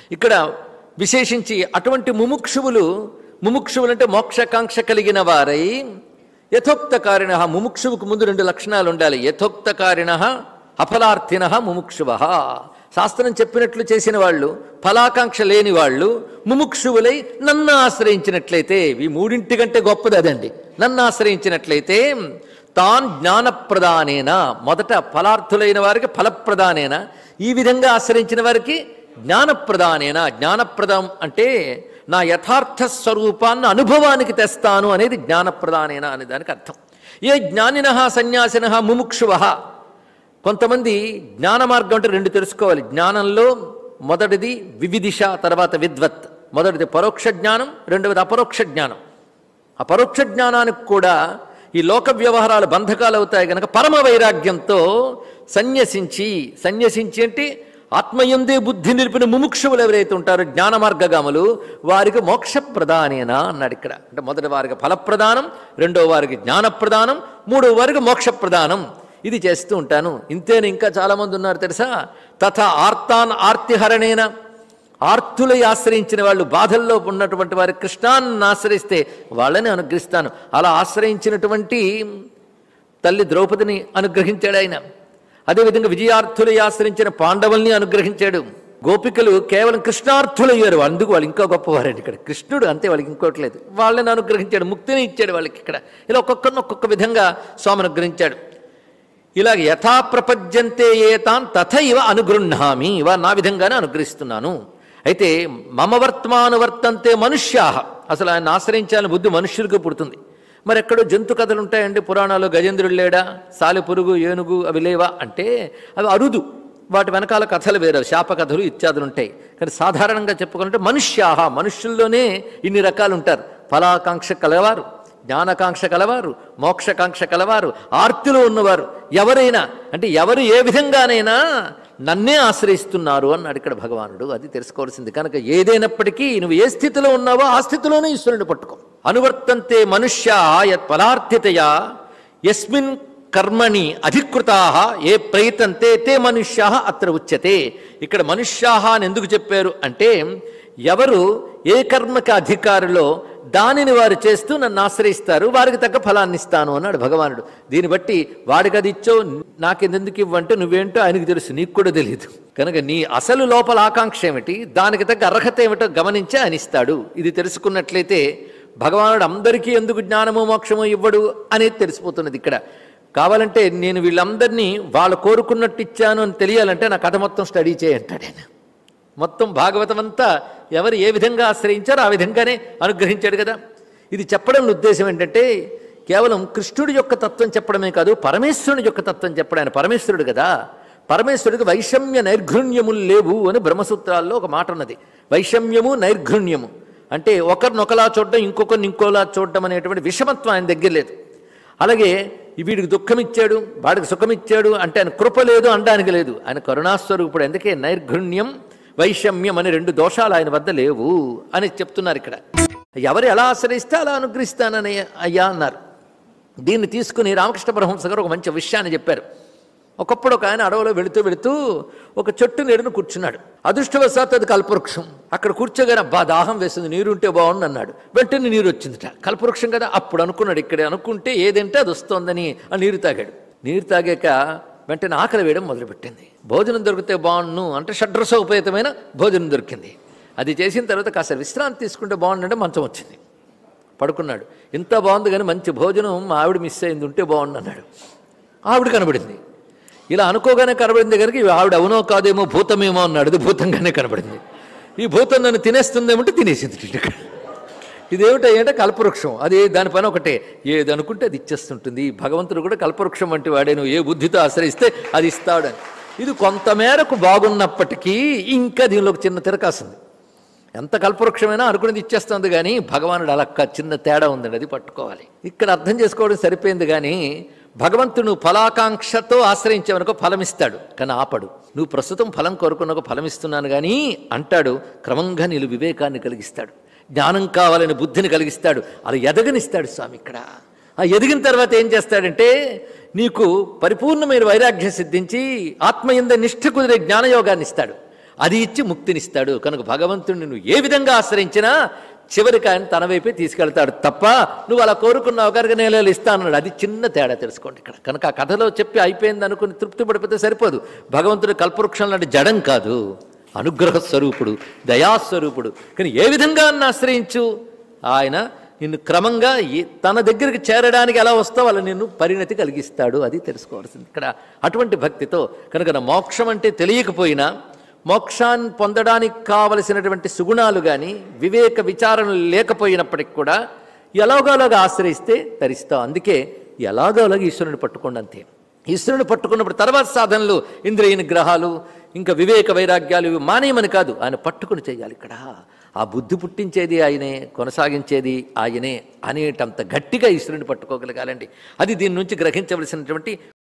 ఇక్కడ విశేషించి అటువంటి ముముక్షువులు ముముక్షువులు అంటే మోక్షకాంక్ష కలిగిన వారై యథోక్తకారిణ ముముక్షువుకు ముందు రెండు లక్షణాలు ఉండాలి యథోక్తకారిణ అఫలార్థిన ముముక్షువ శాస్త్రం చెప్పినట్లు చేసిన వాళ్ళు ఫలాకాంక్ష లేని వాళ్ళు ముముక్షువులై నన్ను ఆశ్రయించినట్లయితే ఈ మూడింటి కంటే గొప్పది అదండి నన్ను ఆశ్రయించినట్లయితే తాన్ జ్ఞానప్రదానేన మొదట ఫలార్థులైన వారికి ఫలప్రదానేన ఈ విధంగా ఆశ్రయించిన వారికి జ్ఞానప్రదానేన జ్ఞానప్రదం అంటే నా యథార్థ స్వరూపాన్ని అనుభవానికి తెస్తాను అనేది జ్ఞానప్రదానేన అనే దానికి అర్థం ఏ జ్ఞానిన సన్యాసిన ముముక్షువ కొంతమంది జ్ఞాన మార్గం అంటే రెండు తెలుసుకోవాలి జ్ఞానంలో మొదటిది వివిదిష తర్వాత విద్వత్ మొదటిది పరోక్ష జ్ఞానం రెండవది అపరోక్ష జ్ఞానం అపరోక్ష జ్ఞానానికి కూడా ఈ లోక వ్యవహారాలు బంధకాలు అవుతాయి కనుక పరమ వైరాగ్యంతో సన్యసించి సన్యసించి అంటే ఆత్మయందే బుద్ధి నిలిపిన ముముక్షువులు ఎవరైతే ఉంటారో జ్ఞాన మార్గగాములు వారికి మోక్ష ప్రధానేనా అన్నాడు ఇక్కడ అంటే మొదటి వారికి ఫలప్రదానం రెండో వారికి జ్ఞాన ప్రదానం మూడో వారికి మోక్ష ప్రదానం ఇది చేస్తూ ఉంటాను ఇంతేనా ఇంకా చాలామంది ఉన్నారు తెలుసా తథ ఆర్తాన్ ఆర్తిహరణేన ఆర్తులై ఆశ్రయించిన వాళ్ళు బాధల్లో ఉన్నటువంటి వారి కృష్ణాన్ని ఆశ్రయిస్తే వాళ్ళని అనుగ్రహిస్తాను అలా ఆశ్రయించినటువంటి తల్లి ద్రౌపదిని అనుగ్రహించాడు ఆయన అదేవిధంగా విజయార్థులై ఆశ్రయించిన పాండవుల్ని అనుగ్రహించాడు గోపికలు కేవలం కృష్ణార్థులయ్యారు అందుకు వాళ్ళు ఇంకా గొప్పవారండి ఇక్కడ కృష్ణుడు అంతే వాళ్ళకి ఇంకోటి లేదు వాళ్ళని అనుగ్రహించాడు ముక్తిని ఇచ్చాడు వాళ్ళకి ఇక్కడ ఇలా ఒక్కొక్కరిని ఒక్కొక్క విధంగా స్వామి అనుగ్రహించాడు ఇలాగ యథా ప్రపద్యంతే ఏతాన్ తథైవ అనుగృహామి ఇవ నా విధంగానే అనుగ్రహిస్తున్నాను అయితే మమ వర్తమానువర్తంతే మనుష్యా అసలు ఆయన ఆశ్రయించాలని బుద్ధి మనుష్యులకు పుడుతుంది మరి ఎక్కడో జంతు కథలు ఉంటాయండి పురాణాలు గజేంద్రుడు లేడా సాలెపురుగు ఏనుగు అవి లేవా అంటే అవి అరుదు వాటి వెనకాల కథలు వేరే శాప కథలు ఇత్యాదులు ఉంటాయి కానీ సాధారణంగా చెప్పుకుంటే మనుష్యాహ మనుష్యుల్లోనే ఇన్ని రకాలు ఉంటారు ఫలాకాంక్ష కలవారు జ్ఞానకాంక్ష కలవారు మోక్షకాంక్ష కలవారు ఆర్తిలో ఉన్నవారు ఎవరైనా అంటే ఎవరు ఏ విధంగానైనా నన్నే ఆశ్రయిస్తున్నారు అన్నాడు ఇక్కడ భగవానుడు అది తెలుసుకోవాల్సింది కనుక ఏదైనప్పటికీ నువ్వు ఏ స్థితిలో ఉన్నావో ఆ స్థితిలోనే ఈశ్వరుని పట్టుకో అనువర్తంతే మనుష్య యత్ పదార్థితయా ఎస్మిన్ కర్మణి అధికృతా ఏ ప్రయతంతే తే మనుష్యా అత్ర ఉచ్యతే ఇక్కడ మనుష్యా అని ఎందుకు చెప్పారు అంటే ఎవరు ఏ కర్మకి అధికారులో దానిని వారు చేస్తూ నన్ను ఆశ్రయిస్తారు వారికి తగ్గ ఫలాన్ని ఇస్తాను అన్నాడు భగవానుడు దీన్ని బట్టి వాడికి అది ఇచ్చో నాకెందుకు ఇవ్వంటే నువ్వేంటో ఆయనకు తెలుసు నీకు కూడా తెలియదు కనుక నీ అసలు లోపల ఆకాంక్ష ఏమిటి దానికి తగ్గ అర్హత ఏమిటో గమనించి ఆయన ఇస్తాడు ఇది తెలుసుకున్నట్లయితే భగవానుడు అందరికీ ఎందుకు జ్ఞానము మోక్షము ఇవ్వడు అనేది తెలిసిపోతున్నది ఇక్కడ కావాలంటే నేను వీళ్ళందరినీ వాళ్ళు కోరుకున్నట్టు ఇచ్చాను అని తెలియాలంటే నా కథ మొత్తం స్టడీ చేయంటాడు ఆయన మొత్తం భాగవతం అంతా ఎవరు ఏ విధంగా ఆశ్రయించారో ఆ విధంగానే అనుగ్రహించాడు కదా ఇది చెప్పడం ఉద్దేశం ఏంటంటే కేవలం కృష్ణుడి యొక్క తత్వం చెప్పడమే కాదు పరమేశ్వరుని యొక్క తత్వం చెప్పడం ఆయన పరమేశ్వరుడు కదా పరమేశ్వరుడికి వైషమ్య నైర్ఘృణ్యములు లేవు అని బ్రహ్మసూత్రాల్లో ఒక మాట ఉన్నది వైషమ్యము నైర్ఘృణ్యము అంటే ఒకరిని ఒకలా చూడడం ఇంకొకరిని ఇంకోలా చూడడం అనేటువంటి విషమత్వం ఆయన దగ్గర లేదు అలాగే వీడికి దుఃఖం ఇచ్చాడు వాడికి సుఖం ఇచ్చాడు అంటే ఆయన కృప లేదు అనడానికి లేదు ఆయన కరుణాస్వరూపుడు అందుకే నైర్ఘృణ్యం వైషమ్యం అనే రెండు దోషాలు ఆయన వద్ద లేవు అని చెప్తున్నారు ఇక్కడ ఎవరు ఎలా ఆశ్రయిస్తే అలా అనుగ్రహిస్తానని అయ్యా అన్నారు దీన్ని తీసుకుని రామకృష్ణ పరమహంస గారు ఒక మంచి విషయాన్ని చెప్పారు ఒకప్పుడు ఒక ఆయన అడవిలో వెళుతూ వెళుతూ ఒక చెట్టు నీరును కూర్చున్నాడు అదృష్టవశాత్తు అది కల్పవృక్షం అక్కడ కూర్చోగానే అబ్బా దాహం వేస్తుంది నీరు ఉంటే బాగుండు అన్నాడు వెంటనే నీరు వచ్చిందిట కల్పవృక్షం కదా అప్పుడు అనుకున్నాడు ఇక్కడే అనుకుంటే ఏదంటే అది వస్తోందని ఆ నీరు తాగాడు నీరు తాగాక వెంటనే ఆకలి వేయడం మొదలుపెట్టింది భోజనం దొరికితే బాగుండు అంటే షడ్రసోపేతమైన భోజనం దొరికింది అది చేసిన తర్వాత కాస్త విశ్రాంతి తీసుకుంటే బాగుండంటే మంచం వచ్చింది పడుకున్నాడు ఇంత బాగుంది కానీ మంచి భోజనం మా ఆవిడ మిస్ అయింది ఉంటే బాగుండు అన్నాడు ఆవిడ కనబడింది ఇలా అనుకోగానే కనబడింది కనుక ఈ ఆవిడ అవునో కాదేమో భూతమేమో అన్నాడు ఇది భూతంగానే కనబడింది ఈ భూతం నన్ను తినేస్తుందేమంటే తినేసింది ఇక్కడ ఇదేమిటంటే కల్పవృక్షం అది దానిపైన ఒకటే ఏది అనుకుంటే అది ఇచ్చేస్తుంటుంది భగవంతుడు కూడా కల్పవృక్షం వంటి వాడే నువ్వు ఏ బుద్ధితో ఆశ్రయిస్తే అది ఇస్తాడని ఇది కొంతమేరకు బాగున్నప్పటికీ ఇంకా దీనిలో ఒక చిన్న తిరకాసింది ఎంత కల్పవృక్షమైనా అనుకునేది ఇచ్చేస్తుంది కానీ భగవానుడు అలా క- చిన్న తేడా ఉందండి అది పట్టుకోవాలి ఇక్కడ అర్థం చేసుకోవడం సరిపోయింది కానీ భగవంతుడు ఫలాకాంక్షతో ఆశ్రయించేవనుకో ఫలం ఇస్తాడు కానీ ఆపడు నువ్వు ప్రస్తుతం ఫలం కోరుకున్నకు ఫలం ఇస్తున్నాను కానీ అంటాడు క్రమంగా నీళ్ళు వివేకాన్ని కలిగిస్తాడు జ్ఞానం కావాలని బుద్ధిని కలిగిస్తాడు అలా ఎదగనిస్తాడు స్వామి ఇక్కడ ఆ ఎదిగిన తర్వాత ఏం చేస్తాడంటే నీకు పరిపూర్ణమైన వైరాగ్యం సిద్ధించి ఆత్మయంద నిష్ఠ కుదిరే జ్ఞానయోగాన్ని ఇస్తాడు అది ఇచ్చి ముక్తినిస్తాడు కనుక భగవంతుడిని నువ్వు ఏ విధంగా ఆశ్రయించినా చివరికి ఆయన తన వైపే తీసుకెళ్తాడు తప్ప నువ్వు అలా కోరుకున్నావు కనుక నేను ఇస్తానన్నాడు అది చిన్న తేడా తెలుసుకోండి ఇక్కడ కనుక ఆ కథలో చెప్పి అయిపోయింది అనుకుని తృప్తి పడిపోతే సరిపోదు భగవంతుడు కల్పవృక్షం లాంటి జడం కాదు అనుగ్రహ స్వరూపుడు దయాస్వరూపుడు కానీ ఏ విధంగా నన్ను ఆశ్రయించు ఆయన నిన్ను క్రమంగా ఏ- తన దగ్గరికి చేరడానికి ఎలా వస్తావు అలా నిన్ను పరిణతి కలిగిస్తాడు అది తెలుసుకోవాల్సింది ఇక్కడ అటువంటి భక్తితో కనుక నా మోక్షం అంటే తెలియకపోయినా మోక్షాన్ని పొందడానికి కావలసినటువంటి సుగుణాలు కానీ వివేక విచారణలు లేకపోయినప్పటికి కూడా ఎలాగోలాగా ఆశ్రయిస్తే తరిస్తావు అందుకే ఎలాగోలాగా ఈశ్వరుని పట్టుకోండి అంతే ఈశ్వరుని పట్టుకున్నప్పుడు తర్వాత సాధనలు ఇంద్రియ నిగ్రహాలు ఇంకా వివేక వైరాగ్యాలు ఇవి మానేయమని కాదు ఆయన పట్టుకుని చేయాలి ఇక్కడ ఆ బుద్ధి పుట్టించేది ఆయనే కొనసాగించేది ఆయనే అనేటంత గట్టిగా ఈశ్వరుని పట్టుకోగలగాలండి అది దీని నుంచి గ్రహించవలసినటువంటి